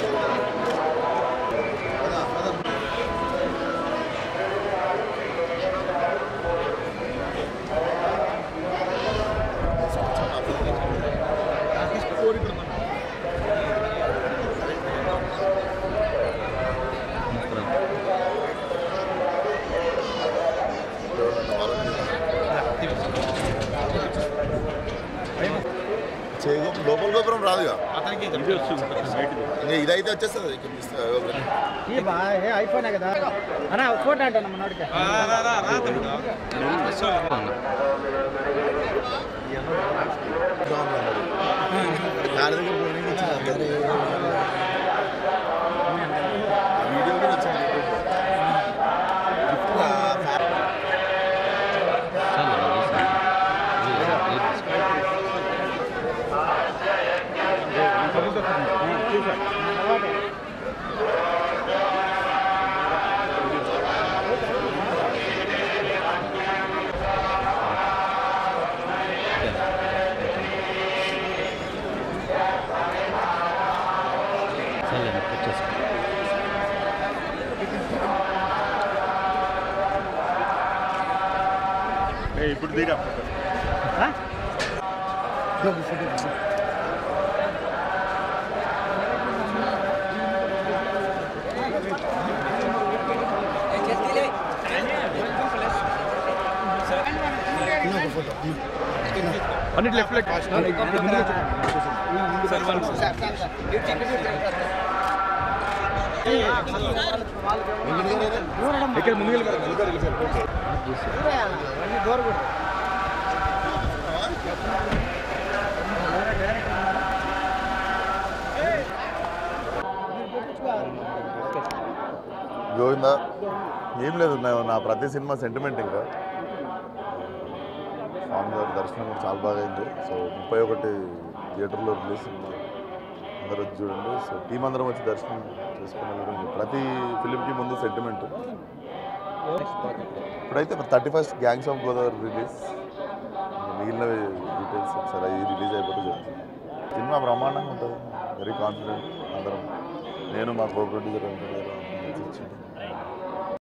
చేయగో లోపల గోపురం రాదుగా ఇది వస్తుంది బయటిది ఇంకా ఇదైతే వచ్చేస్తుంది ఇక్కడ తీస్తా- గోపురం. ఈ బా ఏ ఐఫోనే కదా అన్న ఫోటో అంటే మనోడికి దాని దగ్గర పోనీ వచ్చింది అందరూ. వీడియో కూడా వచ్చింది యూట్యూబ్లో. గిఫ్ట్ రా, ఫ్యా- ఏ, ఇప్పుడు దిగా అన్నిటి లెఫ్ట్ లెఫ్ట్ ఇక్కడ ముందు గోవిందా ఏం లేదు నా- నా ప్రతి సినిమా సెంటిమెంట్ ఇంకా స్వామి గారి దర్శనం కూడా చాలా బాగా అయింది సో ముప్పై ఒకటి థియేటర్లో రిలీజ్ సినిమా అందరూ వచ్చి చూడండి సో టీం అందరం వచ్చి దర్శనం చేసుకుని వెళ్ళడం ప్రతి ఫిలింకి ముందు సెంటిమెంట్ ఇప్పుడైతే thirty first gangs of Godavari release మిగిలిన డీటెయిల్స్ ఒకసారి అవి రిలీజ్ అయిపోతే చెప్తాను సినిమా బ్రహ్మాండంగా ఉంటుంది వెరీ కాన్ఫిడెంట్ అందరం నేను మా కో ప్రొడ్యూసర్ అందరూ వచ్చింది